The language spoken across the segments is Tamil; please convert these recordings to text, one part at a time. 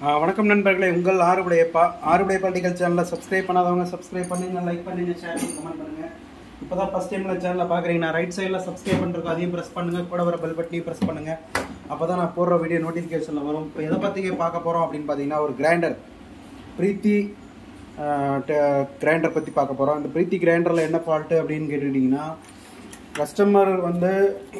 ஆ, வணக்கம் நண்பர்களே உங்கள் ஆறுபடையப்பா ஆறுபடையப்பா டிகல் சேனலை சப்ஸ்கிரைப் பண்ணாதவங்க சப்ஸ்கிரைப் பண்ணுங்க லைக் பண்ணுங்க ஷேர் பண்ணுங்க கமெண்ட் பண்ணுங்க இப்போதான் ஃபர்ஸ்ட் டைம்ல சேனலை பார்க்குறீங்கன்னா ரைட் சைடில் சப்ஸ்கிரைப் பண்ணுறதுக்கு அதையும் ப்ரெஸ் பண்ணுங்க கூட வர பெல் பட்டனையும் ப்ரெஸ் பண்ணுங்க அப்போ தான் நான் போடுற வீடியோ நோட்டிஃபிகேஷனில் வரும் இப்போ எதை பற்றி பார்க்க போகிறோம் அப்படின்னு பார்த்தீங்கன்னா ஒரு கிரைண்டர் பிரீத்தி கிரைண்டர் பற்றி பார்க்க போகிறோம் இந்த பிரீத்தி கிரைண்டரில் என்ன ஃபால்ட்டு அப்படின்னு கேட்டுக்கிட்டிங்கன்னா கஸ்டமர் வந்து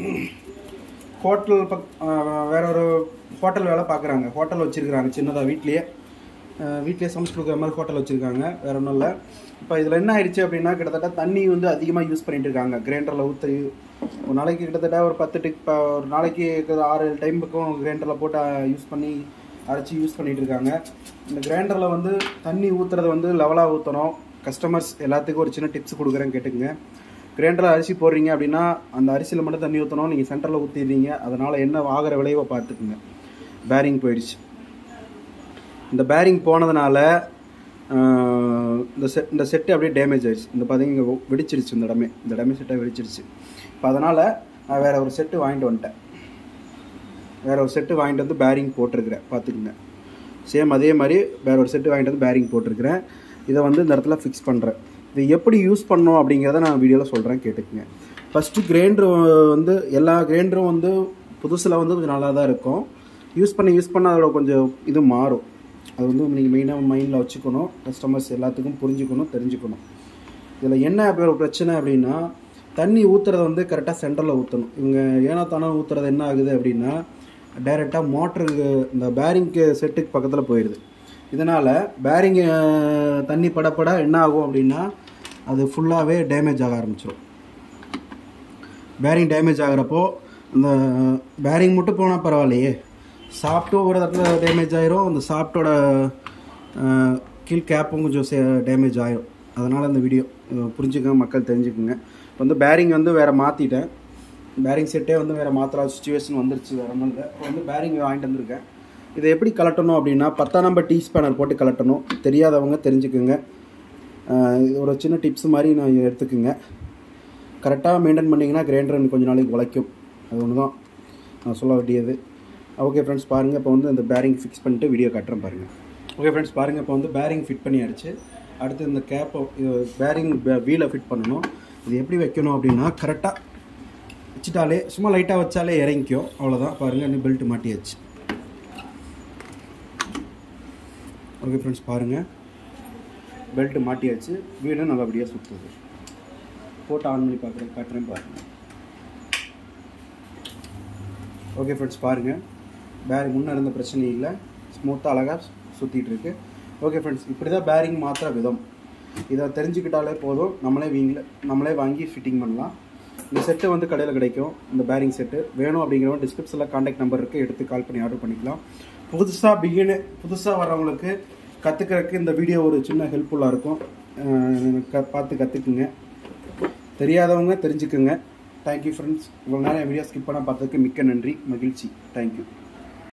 ஹோட்டல் பக் ஆஹ் வேற ஒரு ஹோட்டல் வேலை பார்க்குறாங்க ஹோட்டல் வச்சுருக்காங்க சின்னதாக வீட்லேயே வீட்லேயே சமைச்சு கொடுக்குற மாதிரி ஹோட்டல் வச்சுருக்காங்க வேற ஒன்றும் இல்லை இப்போ இதில் என்ன ஆயிடுச்சு அப்படின்னா கிட்டத்தட்ட தண்ணி வந்து அதிகமாக யூஸ் பண்ணிட்டு இருக்காங்க கிரைண்டரில் ஊற்றி ஒரு நாளைக்கு கிட்டத்தட்ட ஒரு பத்து டிக் இப்போ ஒரு நாளைக்கு கிட்ட ஆறு ஏழு டைம் பக்கம் கிரைண்டரில் போட்டு யூஸ் பண்ணி அரைச்சி யூஸ் பண்ணிட்டு இருக்காங்க இந்த கிரைண்டரில் வந்து தண்ணி ஊற்றுறது வந்து லெவலாக ஊற்றணும் கஸ்டமர்ஸ் எல்லாத்துக்கும் ஒரு சின்ன டிப்ஸ் கொடுக்குறேன் கேட்டுக்குங்க கிரைண்டரில் அரிசி போடுறீங்க அப்படின்னா அந்த அரிசியில் மட்டும் தண்ணி ஊற்றணும் நீங்கள் சென்டரில் ஊற்றிடுறீங்க அதனால் என்ன ஆகிற விளைவை பார்த்துக்குங்க பேரிங் போயிடுச்சு இந்த பேரிங் போனதுனால ஆஹ், இந்த செட் இந்த செட்டு அப்படியே டேமேஜ் ஆயிடுச்சு இந்த பார்த்தீங்க இங்கே வெடிச்சிருச்சு இந்த இடமே இந்த இடமே செட்டை வெடிச்சிருச்சு இப்போ அதனால் நான் வேறு ஒரு செட்டு வாங்கிட்டு வந்துட்டேன் வேற ஒரு செட்டு வாங்கிட்டு வந்து பேரிங் போட்டிருக்கிறேன் பார்த்துக்குங்க சேம் அதே மாதிரி வேற ஒரு செட்டு வாங்கிட்டு வந்து பேரிங் போட்டிருக்கிறேன் இதை வந்து இந்த இடத்துல ஃபிக்ஸ் பண்ணுறேன் இதை எப்படி யூஸ் பண்ணணும் அப்படிங்கிறத நான் வீடியோவில் சொல்கிறேன் கேட்டுக்குங்க ஃபஸ்ட்டு கிரைண்டர் வந்து எல்லா கிரைண்டரும் வந்து புதுசில் வந்து கொஞ்சம் நல்லா தான் இருக்கும் யூஸ் பண்ணி யூஸ் பண்ண அதோட கொஞ்சம் இது மாறும் அது வந்து நீங்கள் மெயினாக மைண்டில் வச்சுக்கணும் கஸ்டமர்ஸ் எல்லாத்துக்கும் புரிஞ்சுக்கணும் தெரிஞ்சுக்கணும் இதில் என்ன அப்படி ஒரு பிரச்சனை அப்படின்னா தண்ணி ஊற்றுறத வந்து கரெக்டாக சென்டரில் ஊற்றணும் இவங்க ஏனா தானே ஊற்றுறது என்ன ஆகுது அப்படின்னா டைரெக்டாக மோட்டருக்கு இந்த பேரிங்க்கு செட்டுக்கு பக்கத்தில் போயிடுது இதனால் பேரிங் தண்ணி படப்பட என்ன ஆகும் அப்படின்னா அது ஃபுல்லாகவே டேமேஜ் ஆக ஆரம்பிச்சிடும் பேரிங் டேமேஜ் ஆகிறப்போ இந்த பேரிங் மட்டும் போனால் பரவாயில்லையே சாஃப்ட்டும் ஒரு இடத்துல டேமேஜ் ஆயிரும் அந்த சாஃப்ட்டோட கீழ் கேப்பும் கொஞ்சம் டேமேஜ் ஆயிரும் அதனால் இந்த வீடியோ புரிஞ்சுக்கங்க மக்கள் தெரிஞ்சுக்குங்க இப்போ வந்து பேரிங் வந்து வேறு மாற்றிட்டேன் பேரிங் செட்டே வந்து வேறு மாத்திரா சுச்சுவேஷன் வந்துருச்சு வேறு ஒன்றும் இல்லை இப்போ வந்து பேரிங் வாங்கிட்டு வந்திருக்கேன் இதை எப்படி கலட்டணும் அப்படின்னா பத்தாம் நம்பர் டீ ஸ்பேனர் போட்டு கலட்டணும் தெரியாதவங்க தெரிஞ்சுக்குங்க ஆஹ் இது ஒரு சின்ன டிப்ஸ் மாதிரி நான் எடுத்துக்குங்க கரெக்டாக மெயின்டைன் பண்ணிங்கன்னா கிரைண்டர் கொஞ்ச நாளைக்கு உழைக்கும் அது ஒன்று தான் நான் சொல்ல வேண்டியது ஓகே ஃப்ரெண்ட்ஸ் பாருங்கள் இப்போ வந்து இந்த பேரிங் ஃபிக்ஸ் பண்ணிட்டு வீடியோ காட்டுறேன் பாருங்கள் ஓகே ஃப்ரெண்ட்ஸ் பாருங்கள் இப்போ வந்து பேரிங் ஃபிட் பண்ணியாச்சு அடுத்து இந்த கேப்பை பேரிங் வீலை ஃபிட் பண்ணணும் இது எப்படி வைக்கணும் அப்படின்னா கரெக்டாக வச்சுட்டாலே சும்மா லைட்டாக வச்சாலே இறங்கிக்கும் அவ்வளோதான் பாருங்கள் இன்னும் பெல்ட் மாட்டியாச்சு ஓகே ஃப்ரெண்ட்ஸ் பாருங்கள் பெல்ட் மாட்டியாச்சு வீடும் நல்லபடியாக சுற்றுது போட்டு ஆன் பண்ணி பார்க்குறேன் காட்டுறேன் பாருங்கள் ஓகே ஃப்ரெண்ட்ஸ் பாருங்கள் பேரிங் முன்னே இருந்த பிரச்சனை இல்லை ஸ்மூத்தாக அழகாக சுற்றிட்டு இருக்கு ஓகே ஃப்ரெண்ட்ஸ் இப்படி தான் பேரிங் மாற்றுற விதம் இதை தெரிஞ்சுக்கிட்டாலே போதும் நம்மளே வீங்கில் நம்மளே வாங்கி ஃபிட்டிங் பண்ணலாம் இந்த செட்டு வந்து கடையில் கிடைக்கும் இந்த பேரிங் செட்டு வேணும் அப்படிங்கிறவங்க டிஸ்கிரிப்ஷனில் காண்டாக்ட் நம்பர் இருக்குது எடுத்து கால் பண்ணி ஆர்டர் பண்ணிக்கலாம் புதுசாக பிகினு புதுசாக வர்றவங்களுக்கு கற்றுக்கிறதுக்கு இந்த வீடியோ ஒரு சின்ன ஹெல்ப்ஃபுல்லாக இருக்கும் அஹ் க பார்த்து கற்றுக்குங்க தெரியாதவங்க தெரிஞ்சுக்குங்க தேங்க்யூ ஃப்ரெண்ட்ஸ் இவ்வளோ நேரம் வீடியோ ஸ்கிப் பண்ண பார்த்ததுக்கு மிக்க நன்றி மகிழ்ச்சி தேங்க்யூ